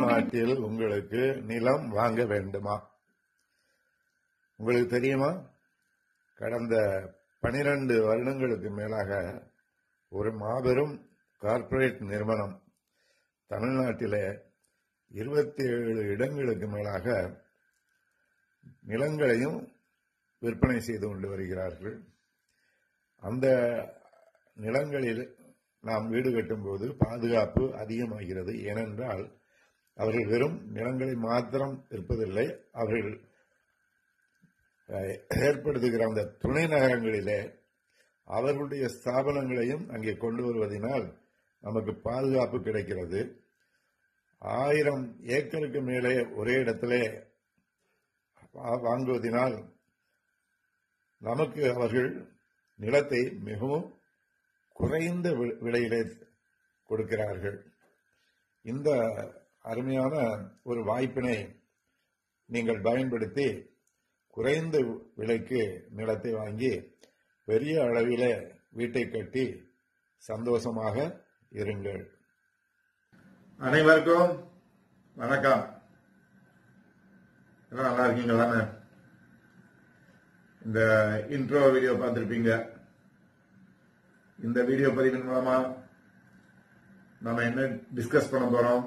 தமிழ்நாட்டில் உங்களுக்கு நிலம் வாங்க வேண்டுமா உங்களுக்கு தெரியுமா கடந்த பனிரெண்டு வருடங்களுக்கு மேலாக ஒரு மாபெரும் கார்ப்பரேட் நிறுவனம் தமிழ்நாட்டிலே இருபத்தி ஏழு இடங்களுக்கு மேலாக நிலங்களையும் விற்பனை செய்து கொண்டு வருகிறார்கள் அந்த நிலங்களில் நாம் வீடு கட்டும்போது பாதுகாப்பு அதிகமாகிறது ஏனென்றால் அவர்கள் வெறும் நிலங்களை மாத்திரம் இருப்பதில்லை அவர்கள் அஹ், ஏற்படுத்துகிற அந்த துணை நகரங்களிலே அவர்களுடைய ஸ்தாபனங்களையும் அங்கே கொண்டு வருவதனால் நமக்கு பாதுகாப்பு கிடைக்கிறது ஆயிரம் ஏக்கருக்கு மேலே ஒரே இடத்திலே வா- வாங்குவதினால் நமக்கு அவர்கள் நிலத்தை மிகவும் குறைந்த வி- விலையிலே கொடுக்கிறார்கள் இந்த அருமையான ஒரு வாய்ப்பினை நீங்கள் பயன்படுத்தி குறைந்த விலைக்கு நிலத்தை வாங்கி பெரிய அளவிலே வீட்டை கட்டி சந்தோஷமாக இருங்கள் அனைவருக்கும் வணக்கம் எல்லாம் நல்லா இருக்கீங்களா இந்த இன்ட்ரோ வீடியோ பார்த்திருப்பீங்க இந்த வீடியோ பதிவின் மூலமா நம்ம என்ன டிஸ்கஸ் பண்ண போறோம்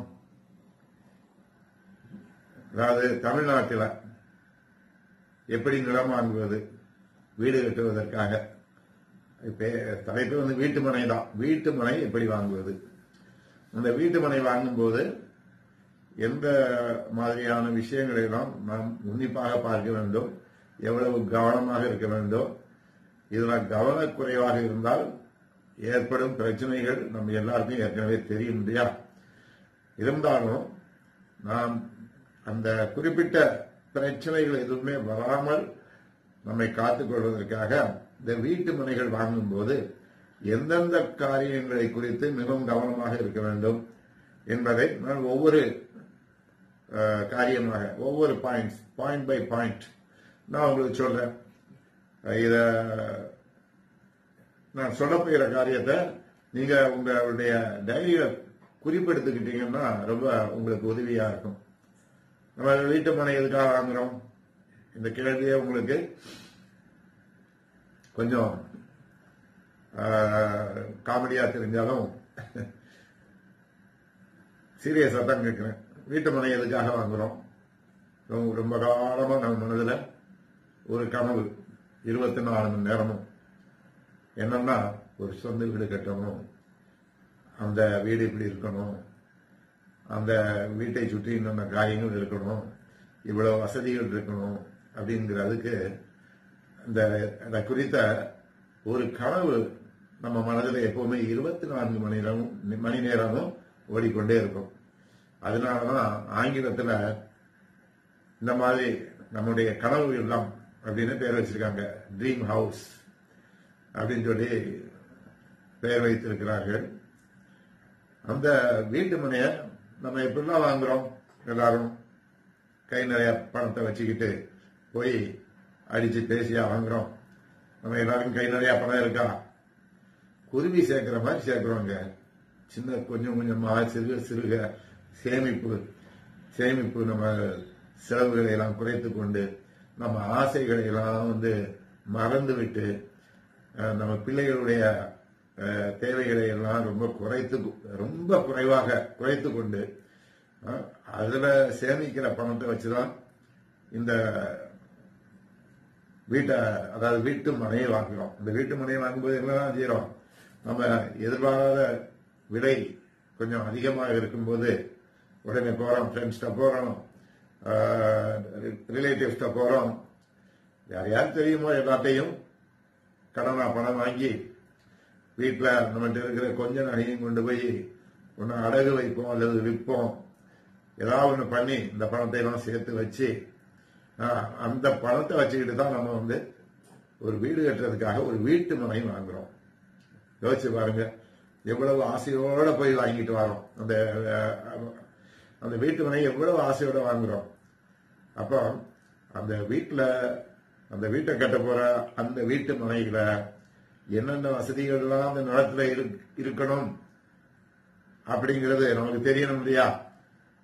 அதாவது தமிழ்நாட்டில் எப்படி நிலம் வாங்குவது வீடு கட்டுவதற்காக இப்ப தலைப்பு வந்து வீட்டு மனை தான் வீட்டு மனை எப்படி வாங்குவது அந்த வீட்டு மனை வாங்கும்போது எந்த மாதிரியான விஷயங்களை எல்லாம் நாம் உன்னிப்பாக பார்க்க வேண்டும் எவ்வளவு கவனமாக இருக்க வேண்டும் இதில் கவனக்குறைவாக இருந்தால் ஏற்படும் பிரச்சனைகள் நம்ம எல்லாருக்கும் ஏற்கனவே தெரியும் இல்லையா இருந்தாலும் நாம் அந்த குறிப்பிட்ட பிரச்சனைகள் எதுவுமே வராமல் நம்மை காத்துக் கொள்வதற்காக இந்த வீட்டு மனைகள் வாங்கும்போது எந்தெந்த காரியங்களை குறித்து மிகவும் கவனமாக இருக்க வேண்டும் என்பதை நான் ஒவ்வொரு அஹ், காரியமாக ஒவ்வொரு பாயிண்ட்ஸ் பாயிண்ட் பை பாயிண்ட் நான் உங்களுக்கு சொல்றேன் அஹ், இத நான் சொல்ல போகிற காரியத்தை நீங்க உங்களுடைய டைரியில குறிப்பெடுத்துக்கிட்டீங்கன்னா ரொம்ப உங்களுக்கு உதவியா இருக்கும் நம்ம வீட்டு மனை எதுக்காக வாங்குறோம் இந்த கேள்வியே உங்களுக்கு கொஞ்சம் காமெடியா தெரிஞ்சாலும் சீரியஸா தான் கேட்கிறேன் வீட்டு மனை எதுக்காக வாங்குறோம் ரொம்ப- ரொம்ப காலமா நம்ம மனதுல ஒரு கனவு இருபத்தி நாலு மணி நேரமும் என்னன்னா ஒரு சொந்த வீடு கட்டணும் அந்த வீடு இப்படி இருக்கணும் அந்த வீட்டை சுற்றி என்னென்ன காரியங்கள் இருக்கணும் இவ்வளவு வசதிகள் இருக்கணும் அப்படிங்கிறதுக்கு இந்த அதை குறித்த ஒரு கனவு நம்ம மனதில் எப்பவுமே இருபத்தி நான்கு மணி நேரமும் மணி நேரமும் ஓடிக்கொண்டே இருக்கும் அதனாலதான் ஆங்கிலத்துல இந்த மாதிரி நம்முடைய கனவு இல்லம் அப்படின்னு பேர் வச்சிருக்காங்க ட்ரீம் ஹவுஸ் அப்படின்னு சொல்லி பெயர் வைத்திருக்கிறார்கள் அந்த வீட்டு மனையை நம்ம எப்படிலாம் வாங்குறோம் எல்லாரும் கை நிறைய பணத்தை வச்சுக்கிட்டு போய் அடிச்சு பேசியா வாங்குறோம் நம்ம எல்லாருக்கும் கை நிறைய பணம் இருக்கா குருவி சேர்க்கிற மாதிரி சேர்க்கிறோங்க சின்ன கொஞ்சம் கொஞ்சமா சிறுக சிறுக சேமிப்பு சேமிப்பு நம்ம செலவுகளை எல்லாம் குறைத்து கொண்டு நம்ம ஆசைகளை எல்லாம் வந்து மறந்து விட்டு அஹ், நம்ம பிள்ளைகளுடைய அஹ், தேவைகளை எல்லாம் ரொம்ப குறைத்து ரொம்ப குறைவாக குறைத்து கொண்டு அஹ், அதுல சேமிக்கிற பணத்தை வச்சுதான் இந்த வீட்டை அதாவது வீட்டு மனையை வாங்குறோம் இந்த வீட்டு மனையை வாங்கும்போது என்னதான் செய்யறோம் நம்ம எதிர்பாராத விலை கொஞ்சம் அதிகமாக இருக்கும்போது உடனே போறோம் ஃப்ரெண்ட்ஸ்ட போறோம் ரிலேட்டிவ்ஸ்ட போறோம் யார் யார் தெரியுமோ எல்லாத்தையும் கடனா பணம் வாங்கி வீட்டில் நம்மகிட்ட இருக்கிற கொஞ்ச நகையும் கொண்டு போய் ஒன்று அடகு வைப்போம் அல்லது விற்போம் ஏதாவது ஒன்று பண்ணி இந்த பணத்தை எல்லாம் சேர்த்து வச்சு ஆஹ், அந்த பணத்தை வச்சுக்கிட்டு தான் நம்ம வந்து ஒரு வீடு கட்டுறதுக்காக ஒரு வீட்டு மனை வாங்குறோம் யோசிச்சு பாருங்க எவ்வளவு ஆசையோட போய் வாங்கிட்டு வரோம் அந்த அஹ், அந்த வீட்டு மனை எவ்வளவு ஆசையோட வாங்குறோம் அப்போ அந்த வீட்டுல அந்த வீட்டை கட்ட போற அந்த வீட்டு மனையில என்னென்ன வசதிகள்லாம் அந்த நிலத்துல இரு- இருக்கணும் அப்படிங்கிறது நமக்கு தெரியணும் இல்லையா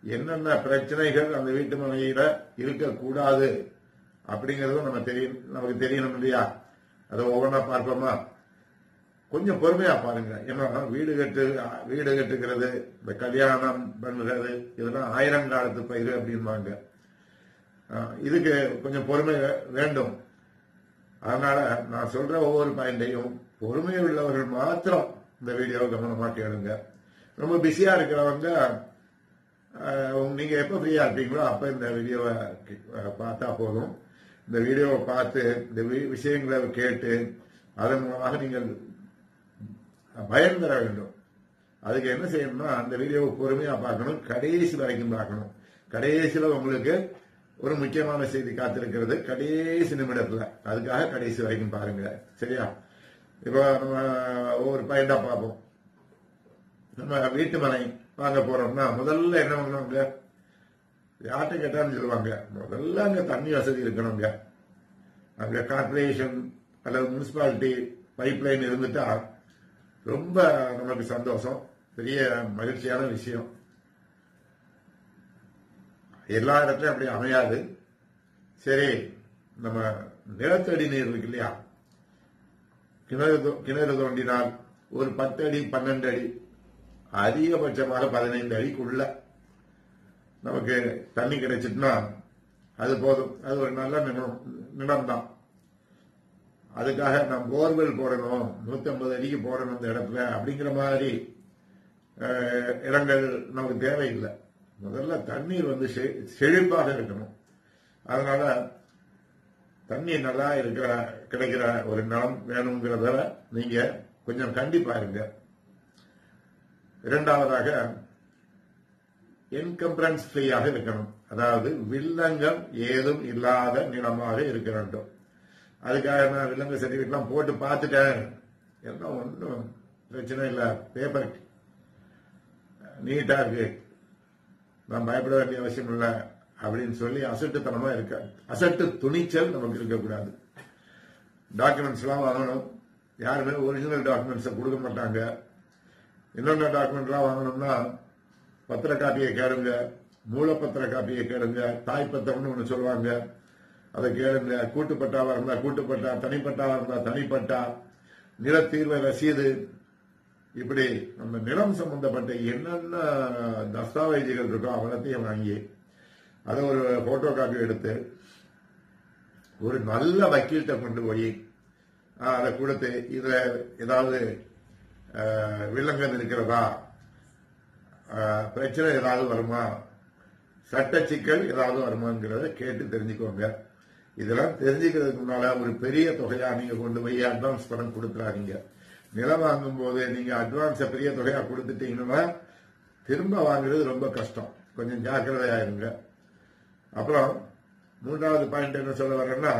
என்னென்ன பிரச்சனைகள் அந்த வீட்டு மனையில இருக்கக்கூடாது அப்படிங்கறதும் நம்ம தெரியும் நமக்கு தெரியணும் இல்லையா அதை ஒவ்வொன்றா பார்ப்போமா கொஞ்சம் பொறுமையா பாருங்க ஏன்னா வீடு கட்டு வீடு கட்டுகிறது இந்த கல்யாணம் பண்ணுறது இதெல்லாம் ஆயிரங்காலத்து பயிர் அப்படின்பாங்க அஹ் இதுக்கு கொஞ்சம் பொறுமை வே- வேண்டும் அதனால நான் சொல்ற ஒவ்வொரு பாயிண்டையும் பொறுமை உள்ளவர்கள் மாத்திரம் இந்த வீடியோவை கவனமா கேளுங்க ரொம்ப பிஸியா இருக்கிறவங்க அஹ், நீங்க எப்ப ஃப்ரீயா இருப்பீங்களோ அப்ப இந்த வீடியோவை அஹ், பார்த்தா போதும் இந்த வீடியோவை பார்த்து இந்த வி- விஷயங்களை கேட்டு அதன் மூலமாக நீங்கள் பயன் பெற வேண்டும் அதுக்கு என்ன செய்யணும்னா அந்த வீடியோவை பொறுமையா பார்க்கணும் கடைசி வரைக்கும் பார்க்கணும் கடைசியில உங்களுக்கு ஒரு முக்கியமான செய்தி காத்திருக்கிறது கடைசி நிமிடத்துல அதுக்காக கடைசி வரைக்கும் பாருங்க சரியா இப்போ நம்ம ஒவ்வொரு பாயிண்டா பார்ப்போம் நம்ம வீட்டு மனை வாங்க போறோம்னா முதல்ல என்ன பண்ணுவாங்க யார்கிட்ட கேட்டாலும் சொல்லுவாங்க முதல்ல அங்க தண்ணி வசதி இருக்கணுங்க அங்க கார்பரேஷன் அல்லது முனிசிபாலிட்டி பைப் லைன் இருந்துட்டா ரொம்ப நமக்கு சந்தோஷம் பெரிய மகிழ்ச்சியான விஷயம் எல்லா இடத்துலயும் அப்படி அமையாது சரி நம்ம நிலத்தடி நீர் இருக்கு இல்லையா கிணறு தோ- கிணறு தோண்டினால் ஒரு பத்து அடி பன்னெண்டு அடி அதிகபட்சமாக பதினைந்து அடிக்குள்ள நமக்கு தண்ணி கிடைச்சிட்டுனா அது போதும் அது ஒரு நல்ல நிலம் நிலம்தான் அதுக்காக நான் போர்வெல் போடணும் 150 அடிக்கு போடணும் இந்த இடத்துல அப்படிங்கிற மாதிரி அஹ், இடங்கள் நமக்கு தேவையில்லை முதல்ல தண்ணீர் வந்து செ- செழிப்பாக இருக்கணும் அதனால தண்ணி நல்லா இருக்கிற கிடைக்கிற ஒரு நிலம் வேணுங்கிறத நீங்க கொஞ்சம் கண்டிப்பா இருங்க இரண்டாவதாக என்கம்பரன்ஸ் ஃப்ரீயாக இருக்கணும் அதாவது வில்லங்கம் ஏதும் இல்லாத நிலமாக இருக்க வேண்டும் அதுக்காக நான் வில்லங்க சர்டிஃபிகேட்லாம் போட்டு பார்த்துட்டேன் எல்லாம் ஒன்றும் பிரச்சனை இல்லை பேப்பர் நீட்டா இருக்கு நான் பயப்பட வேண்டிய அவசியம் இல்லை அப்படின்னு சொல்லி அசட்டுத்தனமா இருக்க அசட்டு துணிச்சல் நமக்கு இருக்கக்கூடாது டாக்குமெண்ட்ஸ் எல்லாம் வாங்கணும் யாருமே ஒரிஜினல் டாக்குமெண்ட்ஸை கொடுக்க மாட்டாங்க என்னென்ன டாக்குமெண்ட்லாம் வாங்கணும்னா பத்திர காப்பியை கேளுங்க மூலப்பத்திர காப்பியை கேளுங்க தாய் பத்திரம்னு ஒன்று சொல்லுவாங்க அதை கேளுங்க கூட்டுப்பட்டாவா இருந்தா கூட்டுப்பட்டா தனிப்பட்டாவா இருந்தா தனிப்பட்டா நிலத்தீர்வை ரசீது இப்படி நம்ம நிலம் சம்பந்தப்பட்ட என்னென்ன தஸ்தாவேஜுகள் இருக்கோ அவலத்தையும் வாங்கி அதை ஒரு போட்டோ காப்பி எடுத்து ஒரு நல்ல வக்கீல்கிட்ட கொண்டு போய் ஆஹ், அதை கொடுத்து இதுல ஏதாவது ஆஹ், வில்லங்கம் இருக்கிறதா ஆஹ், பிரச்சனை ஏதாவது வருமா சட்ட சிக்கல் ஏதாவது வருமாங்கிறத கேட்டு தெரிஞ்சுக்கோங்க இதெல்லாம் தெரிஞ்சுக்கிறதுக்கு முன்னால ஒரு பெரிய தொகையா நீங்க கொண்டு போய் அட்வான்ஸ் பணம் கொடுத்துறாதீங்க நிலம் வாங்கும் போது நீங்க அட்வான்ஸ பெரிய தொகையா கொடுத்துட்டீங்கன்னா திரும்ப வாங்குறது ரொம்ப கஷ்டம் கொஞ்சம் ஜாக்கிரதையா இருங்க அப்புறம் மூன்றாவது பாயிண்ட் என்ன சொல்ல வரேன்னா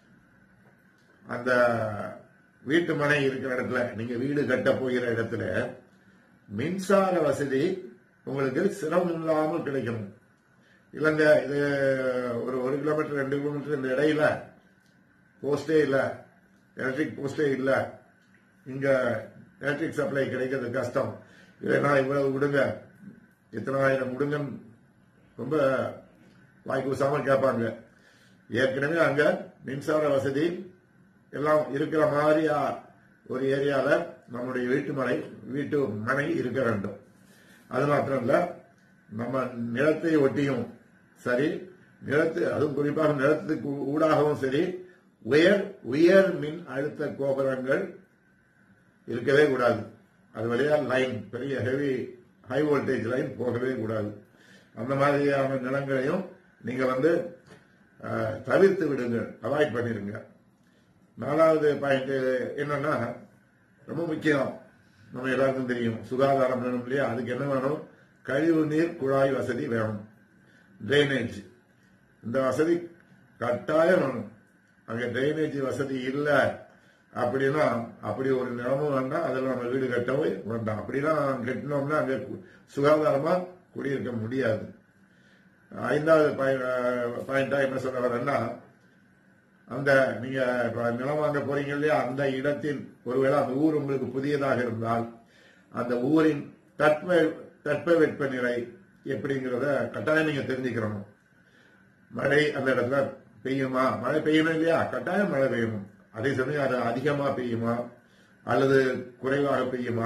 அந்த வீட்டு மனை இருக்கிற இடத்துல நீங்க வீடு கட்ட போகிற இடத்துல மின்சார வசதி உங்களுக்கு சிரமம் இல்லாமல் கிடைக்கணும் இல்லைங்க இது ஒரு ஒரு கிலோமீட்டர் ரெண்டு கிலோமீட்டர் இந்த இடையில போஸ்டே இல்ல எலக்ட்ரிக் போஸ்டே இல்ல இங்க எலக்ட்ரிக் சப்ளை கிடைக்கிறது கஷ்டம் இல்லைன்னா இவ்வளவு விடுங்க இத்தனை ஆயிரம் விடுங்கன்னு ரொம்ப வாய்க்கு கூசாம கேட்பாங்க ஏற்கனவே அங்க மின்சார வசதி எல்லாம் இருக்கிற மாதிரியா ஒரு ஏரியால நம்முடைய வீட்டு மனை வீட்டு மனை இருக்க வேண்டும் அது மாத்திரம் இல்ல நம்ம நிலத்தை ஒட்டியும் சரி நிலத்து அதுவும் குறிப்பாக நிலத்துக்கு ஊடாகவும் சரி உயர் உயர் மின் அழுத்த கோபுரங்கள் இருக்கவே கூடாது அது வழியா லைன் பெரிய ஹெவி ஹை வோல்டேஜ் லைன் போகவே கூடாது அந்த மாதிரியான நிலங்களையும் நீங்க வந்து அஹ், தவிர்த்து விடுங்க அவாய்ட் பண்ணிருங்க நாலாவது பாயிண்ட் என்னன்னா ரொம்ப முக்கியம் நம்ம எல்லாருக்கும் தெரியும் சுகாதாரம் வேணும் இல்லையா அதுக்கு என்ன வேணும் கழிவு நீர் குழாய் வசதி வேணும் ட்ரைனேஜ் இந்த வசதி கட்டாயம் வேணும் அங்க ட்ரைனேஜ் வசதி இல்லை அப்படின்னா அப்படி ஒரு நிலமும் வேண்டாம் அதில் நம்ம வீடு கட்டவே வேண்டாம் அப்படிலாம் கட்டினோம்னா அங்க கு- சுகாதாரமா குடியிருக்க முடியாது ஐந்தாவது பாயிண்டா என்ன சொல்ல வரேன்னா அந்த நீங்க இப்ப நிலம் வாங்க போறீங்க இல்லையா அந்த இடத்தில் ஒருவேளை அந்த ஊர் உங்களுக்கு புதியதாக இருந்தால் அந்த ஊரின் தட்ப தட்ப வெப்பநிலை எப்படிங்கிறத கட்டாயம் நீங்க தெரிஞ்சுக்கிறணும் மழை அந்த இடத்துல பெய்யுமா மழை பெய்யணும் இல்லையா கட்டாயம் மழை பெய்யணும் அதே சமயம் அது அதிகமா பெய்யுமா அல்லது குறைவாக பெய்யுமா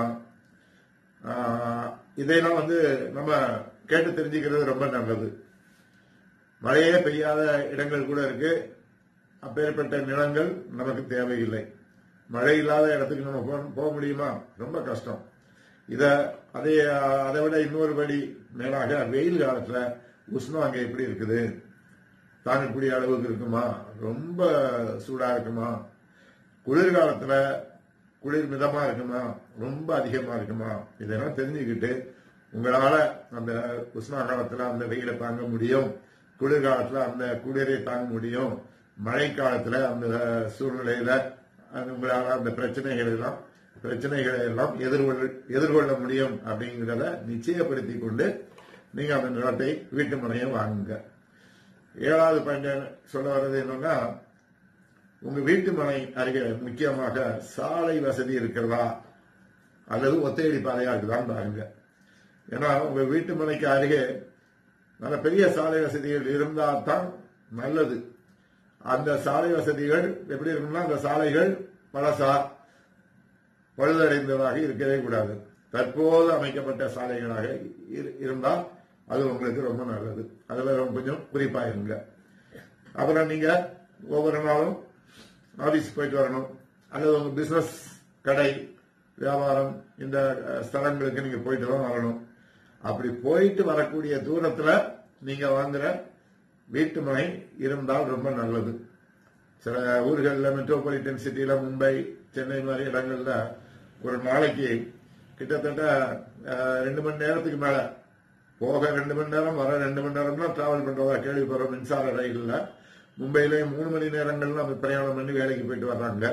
ஆஹ், இதையெல்லாம் வந்து நம்ம கேட்டு தெரிஞ்சுக்கிறது ரொம்ப நல்லது மழையே பெய்யாத இடங்கள் கூட இருக்கு அப்பேற்பட்ட நிலங்கள் நமக்கு தேவையில்லை மழை இல்லாத இடத்துக்கு நம்ம போ- போக முடியுமா ரொம்ப கஷ்டம் இத அதை அதை விட இன்னொரு படி மேலாக வெயில் காலத்துல உஷ்ணம் அங்க எப்படி இருக்குது தாங்கக்கூடிய அளவுக்கு இருக்குமா ரொம்ப சூடா இருக்குமா குளிர்காலத்துல குளிர் மிதமா இருக்குமா ரொம்ப அதிகமா இருக்குமா இதெல்லாம் தெரிஞ்சுக்கிட்டு உங்களால அந்த உஷ்ண காலத்துல அந்த வெயிலை தாங்க முடியும் குளிர்காலத்துல அந்த குளிரை தாங்க முடியும் மழை காலத்துல அந்த சூழ்நிலையில அந்த உங்களால அந்த பிரச்சனைகள் எல்லாம் பிரச்சனைகளை எல்லாம் எதிர்கொள்ள எதிர்கொள்ள முடியும் அப்படிங்கிறத நிச்சயப்படுத்தி கொண்டு நீங்க அந்த நிலத்தை வீட்டு மனையை வாங்குங்க ஏழாவது பாயிண்ட் சொல்ல வர்றது என்னன்னா உங்க வீட்டு மனை அருகே முக்கியமாக சாலை வசதி இருக்கிறதா அல்லது ஒத்தையடி பாதையா இருக்குதான்னு பாருங்க ஏன்னா உங்க வீட்டு மனைக்கு அருகே நல்ல பெரிய சாலை வசதிகள் இருந்தால் தான் நல்லது அந்த சாலை வசதிகள் எப்படி இருக்கும்னா அந்த சாலைகள் பழசா பழுதடைந்ததாக இருக்கவே கூடாது தற்போது அமைக்கப்பட்ட சாலைகளாக இரு- இருந்தால் அது உங்களுக்கு ரொம்ப நல்லது அதுல ரொம்ப கொஞ்சம் குறிப்பா இருங்க அப்புறம் நீங்க ஒவ்வொரு நாளும் ஆபீஸ் போயிட்டு வரணும் அல்லது உங்க பிசினஸ் கடை வியாபாரம் இந்த அஹ், ஸ்தலங்களுக்கு நீங்க போயிட்டு தான் வரணும் அப்படி போயிட்டு வரக்கூடிய தூரத்துல நீங்க வாங்குற வீட்டு மனை இருந்தால் ரொம்ப நல்லது சில ஊர்களில் மெட்ரோபாலிட்டன் சிட்டியில மும்பை சென்னை மாதிரி இடங்கள்ல ஒரு நாளைக்கு கிட்டத்தட்ட அஹ், ரெண்டு மணி நேரத்துக்கு மேல போக ரெண்டு மணி நேரம் வர ரெண்டு மணி நேரம் தான் டிராவல் பண்றதா கேள்விப்படுறோம் மின்சார ரயில்ல மும்பையிலேயே மூணு மணி நேரங்கள்ல நம்ம பிரயாணம் பண்ணி வேலைக்கு போயிட்டு வர்றாங்க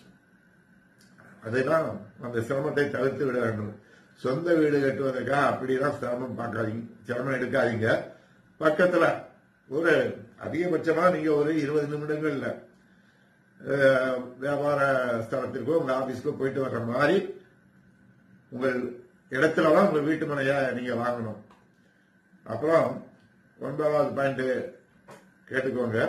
அதைதான் அந்த சிரமத்தை தவிர்த்து விட வேண்டும் சொந்த வீடு கட்டுவதற்காக அப்படிதான் சிரமம் பார்க்காதீங்க சிரமம் எடுக்காதீங்க பக்கத்துல ஒரு அதிகபட்சமா நீங்க ஒரு இருபது நிமிடங்கள்ல அஹ், வியாபார ஸ்தலத்திற்கோ உங்க ஆபீஸ்க்கோ போயிட்டு வர்ற மாதிரி உங்கள் இடத்துல தான் உங்க வீட்டு மனையை நீங்க வாங்கணும் அப்புறம் ஒன்பதாவது பாயிண்ட் கேட்டுக்கோங்க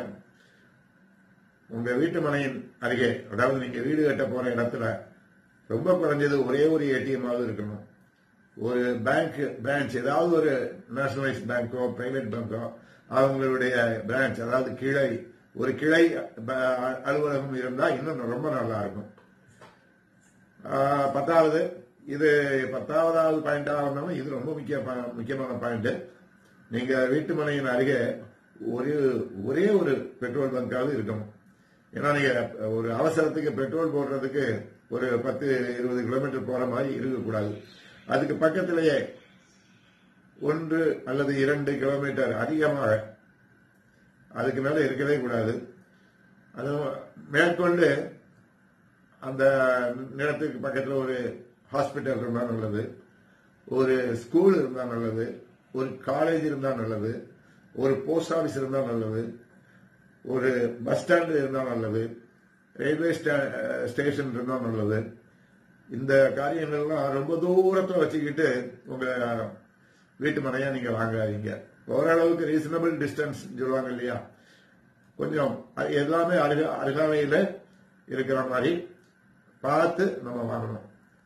உங்க வீட்டு மனையின் அருகே அதாவது நீங்க வீடு கட்ட போற இடத்துல ரொம்ப குறைஞ்சது ஒரே ஒரு ஏடிஎம் ஆவது இருக்கணும் ஒரு பேங்க் பிரான்ச் ஏதாவது ஒரு நேஷனலைஸ் பேங்கோ பிரைவேட் பேங்கோ அவங்களுடைய பிரான்ச் அதாவது கிளை ஒரு கிளை ப- அலுவலகம் இருந்தா இன்னும் ரொம்ப நல்லா இருக்கும் ஆஹ், பத்தாவது இது பத்தாவதாவது பாயிண்டாக இருந்தாலும் இது ரொம்ப முக்கிய ப- முக்கியமான பாயிண்ட் நீங்க வீட்டு மனையின் அருகே ஒரு ஒரே ஒரு பெட்ரோல் பங்காவது இருக்கணும் ஏன்னா நீங்க ஒரு அவசரத்துக்கு பெட்ரோல் போடுறதுக்கு ஒரு பத்து இருபது கிலோமீட்டர் போற மாதிரி இருக்கக்கூடாது அதுக்கு பக்கத்திலேயே ஒன்று அல்லது இரண்டு கிலோமீட்டர் அதிகமாக அதுக்கு மேல இருக்கவே கூடாது அது மேற்கொண்டு அந்த நிலத்துக்கு பக்கத்துல ஒரு ஹாஸ்பிட்டல் இருந்தா நல்லது ஒரு ஸ்கூல் இருந்தா நல்லது ஒரு காலேஜ் இருந்தா நல்லது ஒரு போஸ்ட் ஆபீஸ் இருந்தா நல்லது ஒரு பஸ் ஸ்டாண்ட் இருந்தா நல்லது ரயில்வே ஸ்டேஷன் இருந்தா நல்லது இந்த காரியங்கள்லாம் ரொம்ப தூரத்துல வச்சுக்கிட்டு உங்க வீட்டு மனையா நீங்க வாங்காதீங்க ஓரளவுக்கு ரீசனபிள் டிஸ்டன்ஸ் சொல்லுவாங்க இல்லையா கொஞ்சம் அது எல்லாமே அருக அருகாமையில இருக்கிற மாதிரி பார்த்து நம்ம வாங்கணும்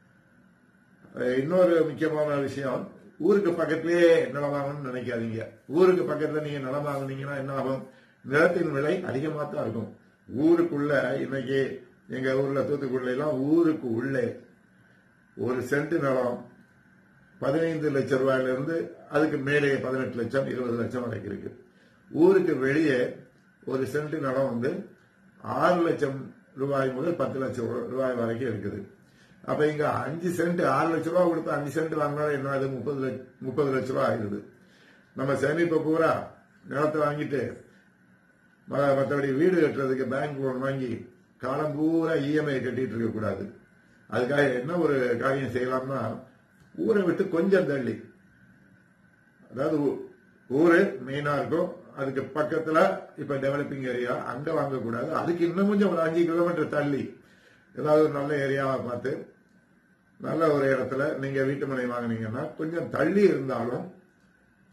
அஹ் இன்னொரு முக்கியமான விஷயம் ஊருக்கு பக்கத்திலேயே நிலம் வாங்கணும்னு நினைக்காதீங்க ஊருக்கு பக்கத்துல நீங்க நிலம் வாங்குனீங்கன்னா என்ன ஆகும் நிலத்தின் விலை அதிகமா தான் இருக்கும் ஊருக்குள்ள இன்னைக்கு எங்க ஊர்ல தூத்துக்குடியில எல்லாம் ஊருக்கு உள்ளே ஒரு சென்ட் நிலம் பதினைந்து லட்சம் ரூபாயில இருந்து அதுக்கு மேலே பதினெட்டு லட்சம் இருபது லட்சம் வரைக்கும் இருக்கு ஊருக்கு வெளியே ஒரு சென்ட் நிலம் வந்து ஆறு லட்சம் ரூபாய் முதல் பத்து லட்சம் ரூபாய் வரைக்கும் இருக்குது அப்ப இங்க அஞ்சு சென்ட் ஆறு லட்சம் ரூபாய் கொடுத்து அஞ்சு சென்ட் வாங்கினா என்ன ஆகுது முப்பது லட்ச- முப்பது லட்சம் ரூபாய் ஆகுது நம்ம சேமிப்பை பூரா நிலத்தை வாங்கிட்டு ம- மற்றபடி வீடு கட்டுறதுக்கு பேங்க் லோன் வாங்கி காலம் பூரா இஎம்ஐ கட்டிட்டு இருக்க கூடாது அதுக்காக என்ன ஒரு காரியம் செய்யலாம்னா ஊரை விட்டு கொஞ்சம் தள்ளி அதாவது ஊ- ஊரு மெயினா இருக்கும் அதுக்கு பக்கத்துல இப்ப டெவலப்பிங் ஏரியா அங்க வாங்கக்கூடாது அதுக்கு இன்னும் கொஞ்சம் ஒரு அஞ்சு கிலோமீட்டர் தள்ளி ஏதாவது ஒரு நல்ல ஏரியாவை பார்த்து நல்ல ஒரு இடத்துல நீங்க வீட்டு மனை வாங்குனீங்கன்னா கொஞ்சம் தள்ளி இருந்தாலும்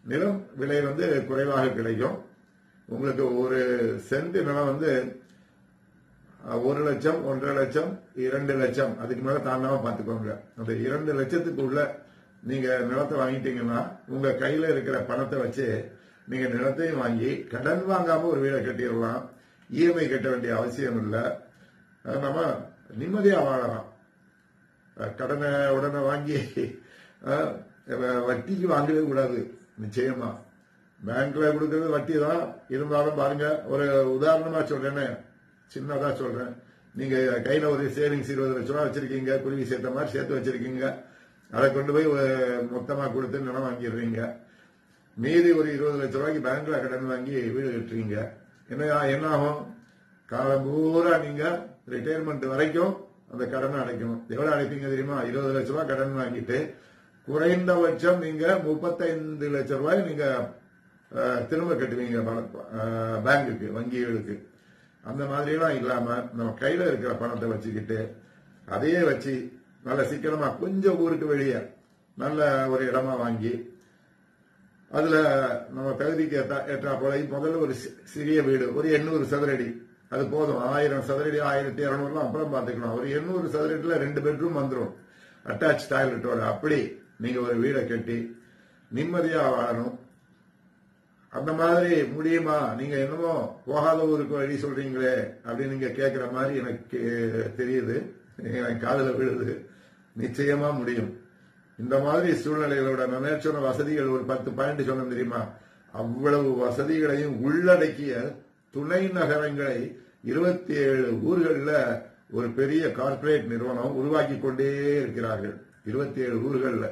நிலம் விலை வந்து குறைவாக கிடைக்கும் உங்களுக்கு ஒரு சென்ட் நிலம் வந்து அஹ், ஒரு லட்சம் ஒன்றரை லட்சம் இரண்டு லட்சம் அதுக்கு மேல தாண்டாம பாத்துக்கோங்க அந்த இரண்டு லட்சத்துக்கு உள்ள நீங்க நிலத்தை வாங்கிட்டீங்கன்னா உங்க கையில இருக்கிற பணத்தை வச்சு நீங்க நிலத்தையும் வாங்கி கடன் வாங்காம ஒரு வீடை கட்டிடலாம் இஎம்ஐ கட்ட வேண்டிய அவசியம் இல்லை அஹ், நம்ம நிம்மதியா வாழலாம் அஹ், கடனை உடனே வாங்கி அஹ், வ- வட்டிக்கு வாங்கவே கூடாது நிச்சயமா பேங்க்ல கொடுக்கறது வட்டி தான் இருந்தாலும் பாருங்க ஒரு உதாரணமா சொல்றேன்னு சின்னதா சொல்றேன் நீங்க கையில ஒரு சேவிங்ஸ் இருபது லட்ச ரூபா வச்சிருக்கீங்க குருவி சேர்த்த மாதிரி சேர்த்து வச்சிருக்கீங்க அதை கொண்டு போய் ஒரு மொத்தமா கொடுத்து நிலம் வாங்கிடுறீங்க மீதி ஒரு இருபது லட்ச ரூபாய்க்கு பேங்க்ல கடன் வாங்கி வீடு கட்டுறீங்க என்ன என்ன ஆகும் காலம் பூரா நீங்க ரிட்டையர்மெண்ட் வரைக்கும் அந்த கடனை அடைக்கணும் எவ்வளவு அடைப்பீங்க தெரியுமா இருபது லட்ச ரூபாய் கடன் வாங்கிட்டு குறைந்தபட்சம் நீங்க முப்பத்தைந்து லட்ச ரூபாய் நீங்க அஹ், திரும்ப கட்டுவீங்க பண- அஹ், பேங்குக்கு வங்கிகளுக்கு அந்த மாதிரிலாம் இல்லாம நம்ம கையில இருக்கிற பணத்தை வச்சுக்கிட்டு அதையே வச்சு நல்ல சிக்கனமா கொஞ்சம் ஊருக்கு வெளியே நல்ல ஒரு இடமா வாங்கி அதுல நம்ம தகுதிக்கு ஏற்றா ஏற்றா போல முதல்ல ஒரு சி- சிறிய வீடு ஒரு எண்ணூறு சதுரடி அது போதும் ஆயிரம் சதுரடி ஆயிரத்தி இருநூறுலாம் அப்புறம் பாத்துக்கலாம் ஒரு எண்ணூறு சதுரடியில ரெண்டு பெட்ரூம் வந்துடும் அட்டாச் டாய்லெட்டோட அப்படி நீங்க ஒரு வீடை கட்டி நிம்மதியா வாழணும் அந்த மாதிரி முடியுமா நீங்க என்னமோ போகாத ஊருக்கு வழி சொல்றீங்களே அப்படின்னு நீங்க கேக்குற மாதிரி எனக்கு தெரியுது எனக்கு காதுல விழுது நிச்சயமா முடியும் இந்த மாதிரி சூழ்நிலைகளோட நான் நேற்று சொன்ன வசதிகள் ஒரு பத்து பாயிண்ட் சொன்னேன் தெரியுமா அவ்வளவு வசதிகளையும் உள்ளடக்கிய துணை நகரங்களை இருபத்தி ஏழு ஊர்களில் ஒரு பெரிய கார்ப்பரேட் நிறுவனம் உருவாக்கி கொண்டே இருக்கிறார்கள் இருபத்தி ஏழு ஊர்களில்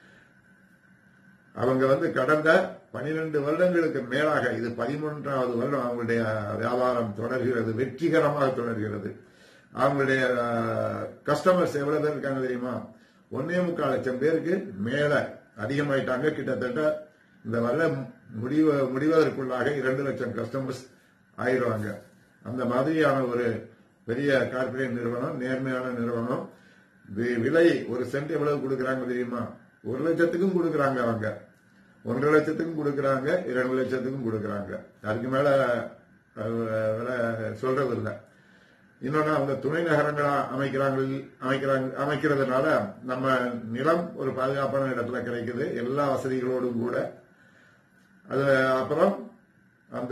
அவங்க வந்து கடந்த பனிரெண்டு வருடங்களுக்கு மேலாக இது பதிமூன்றாவது வருடம் அவங்களுடைய வியாபாரம் தொடர்கிறது வெற்றிகரமாக தொடர்கிறது அவங்களுடைய கஸ்டமர்ஸ் எவ்வளவு பேர் இருக்காங்க தெரியுமா ஒன்னே முக்கால் லட்சம் பேருக்கு மேல அதிகமாயிட்டாங்க கிட்டத்தட்ட இந்த வருடம் முடிவ முடிவதற்குள்ளாக இரண்டு லட்சம் கஸ்டமர்ஸ் ஆயிடுவாங்க அந்த மாதிரியான ஒரு பெரிய கார்ப்பரேட் நிறுவனம் நேர்மையான நிறுவனம் வி- விலை ஒரு சென்ட் எவ்வளவு கொடுக்கறாங்க தெரியுமா ஒரு லட்சத்துக்கும் கொடுக்கறாங்க அவங்க ஒன்றரை லட்சத்துக்கும் கொடுக்கறாங்க இரண்டு லட்சத்துக்கும் கொடுக்கறாங்க அதுக்கு மேல அஹ், விலை சொல்றது இல்ல இன்னொன்னு அவங்க துணை நகரங்களா அமைக்கிறாங்க அமைக்கிறாங்க அமைக்கிறதுனால நம்ம நிலம் ஒரு பாதுகாப்பான இடத்துல கிடைக்குது எல்லா வசதிகளோடும் கூட அது அப்புறம் அந்த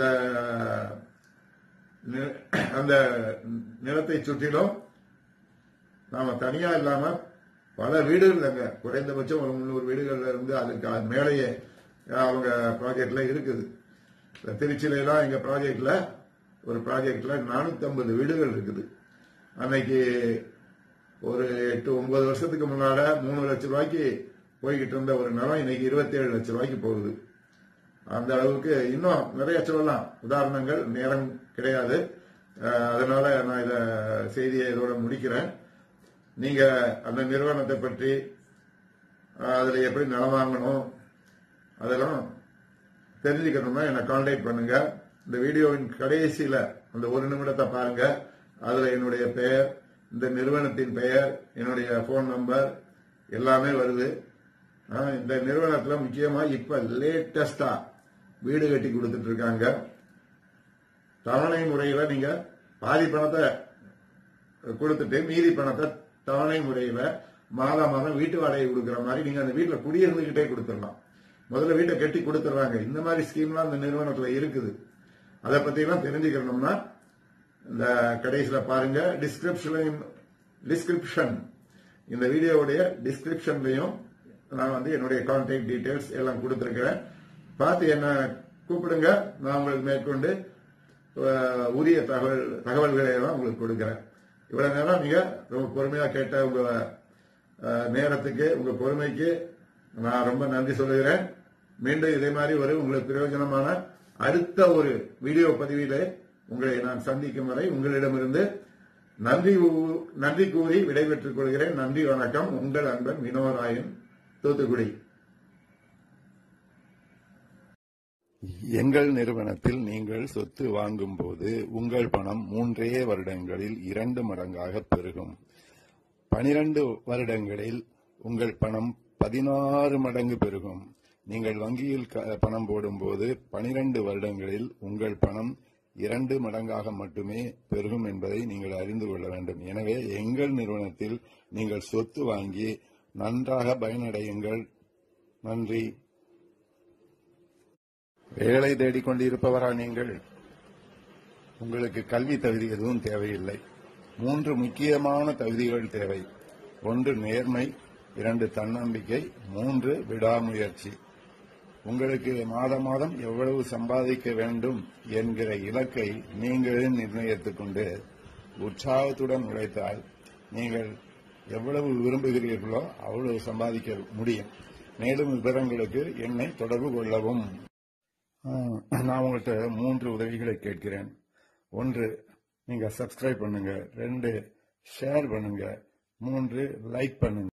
நி- அந்த நிலத்தை சுற்றிலும் நாம தனியா இல்லாம பல வீடுகள் அங்க குறைந்தபட்சம் ஒரு முந்நூறு வீடுகள்ல இருந்து அதுக்கு அது மேலேயே அவங்க ப்ராஜெக்ட்ல இருக்குது இப்ப திருச்சியில எல்லாம் எங்க ப்ராஜெக்ட்ல ஒரு ப்ராஜெக்ட்ல 450 வீடுகள் இருக்குது அன்னைக்கு ஒரு எட்டு ஒன்பது வருஷத்துக்கு முன்னால மூணு லட்சம் ரூபாய்க்கு போய்கிட்டு இருந்த ஒரு நிலம் இன்னைக்கு 27 லட்சம் ரூபாய்க்கு போகுது அந்த அளவுக்கு இன்னும் நிறைய சொல்லலாம் உதாரணங்கள் நேரம் கிடையாது அஹ், அதனால நான் இத செய்தியை இதோட முடிக்கிறேன் நீங்க அந்த நிறுவனத்தை பற்றி அஹ், அதுல எப்படி நிலம் வாங்கணும் அதெல்லாம் தெரிஞ்சுக்கணும்னா என்னை கான்டாக்ட் பண்ணுங்க இந்த வீடியோவின் கடைசியில அந்த ஒரு நிமிடத்தை பாருங்க அதுல என்னுடைய பெயர் இந்த நிறுவனத்தின் பெயர் என்னுடைய போன் நம்பர் எல்லாமே வருது ஆஹ், இந்த நிறுவனத்துல முக்கியமா இப்ப லேட்டஸ்டா வீடு கட்டி கொடுத்துட்டு இருக்காங்க தவணை முறையில நீங்க பாதி பணத்தை கொடுத்துட்டு மீதி பணத்தை தவணை முறையில மாதம் மாதம் வீட்டு வாடகை கொடுக்கிற மாதிரி நீங்க அந்த வீட்டுல குடியிருந்துகிட்டே கொடுத்துடலாம் முதல்ல வீட்டை கட்டி கொடுத்துறாங்க இந்த மாதிரி ஸ்கீம்லாம் அந்த நிறுவனத்துல இருக்குது அதை பத்தி எல்லாம் தெரிஞ்சுக்கணும்னா இந்த கடைசியில பாருங்க டிஸ்கிரிப்ஷன்லையும் டிஸ்கிரிப்ஷன் இந்த வீடியோவுடைய டிஸ்கிரிப்ஷன்லையும் நான் வந்து என்னுடைய கான்டாக்ட் டீடைல்ஸ் எல்லாம் கொடுத்துருக்கிறேன் பார்த்து என்ன கூப்பிடுங்க நான் உங்களுக்கு மேற்கொண்டு அஹ், உரிய தகவல் தகவல்களை எல்லாம் உங்களுக்கு கொடுக்கிறேன் இவ்வளவு நேரம் நீங்க ரொம்ப பொறுமையா கேட்ட உங்க அஹ், நேரத்துக்கு உங்க பொறுமைக்கு நான் ரொம்ப நன்றி சொல்லுகிறேன் மீண்டும் இதே மாதிரி ஒரு உங்களுக்கு பிரயோஜனமான அடுத்த ஒரு வீடியோ பதிவிலே உங்களை நான் சந்திக்கும் வரை உங்களிடமிருந்து நன்றி ஊ- நன்றி கூறி விடைபெற்றுக் கொள்கிறேன் நன்றி வணக்கம் உங்கள் அன்பன் வினோராயன் தூத்துக்குடி எங்கள் நிறுவனத்தில் நீங்கள் சொத்து வாங்கும்போது உங்கள் பணம் மூன்றே வருடங்களில் இரண்டு மடங்காக பெருகும் பனிரெண்டு வருடங்களில் உங்கள் பணம் பதினாறு மடங்கு பெருகும் நீங்கள் வங்கியில் க- பணம் போடும்போது 12 வருடங்களில் உங்கள் பணம் இரண்டு மடங்காக மட்டுமே பெருகும் என்பதை நீங்கள் அறிந்து கொள்ள வேண்டும் எனவே எங்கள் நிறுவனத்தில் நீங்கள் சொத்து வாங்கி நன்றாக பயனடையுங்கள் நன்றி வேலை தேடிக் கொண்டிருப்பவரா நீங்கள் உங்களுக்கு கல்வி தகுதி எதுவும் தேவையில்லை மூன்று முக்கியமான தகுதிகள் தேவை ஒன்று நேர்மை இரண்டு தன்னம்பிக்கை மூன்று விடாமுயற்சி உங்களுக்கு மாதம் மாதம் எவ்வளவு சம்பாதிக்க வேண்டும் என்கிற இலக்கை நீங்களே நிர்ணயித்துக் கொண்டு உற்சாகத்துடன் உழைத்தால் நீங்கள் எவ்வளவு விரும்புகிறீர்களோ அவ்வளவு சம்பாதிக்க முடியும் மேலும் விவரங்களுக்கு என்னை தொடர்பு கொள்ளவும் ஆஹ், நான் உங்கள்கிட்ட மூன்று உதவிகளை கேட்கிறேன் ஒன்று நீங்க சப்ஸ்கிரைப் பண்ணுங்க ரெண்டு ஷேர் பண்ணுங்க மூன்று லைக் பண்ணுங்க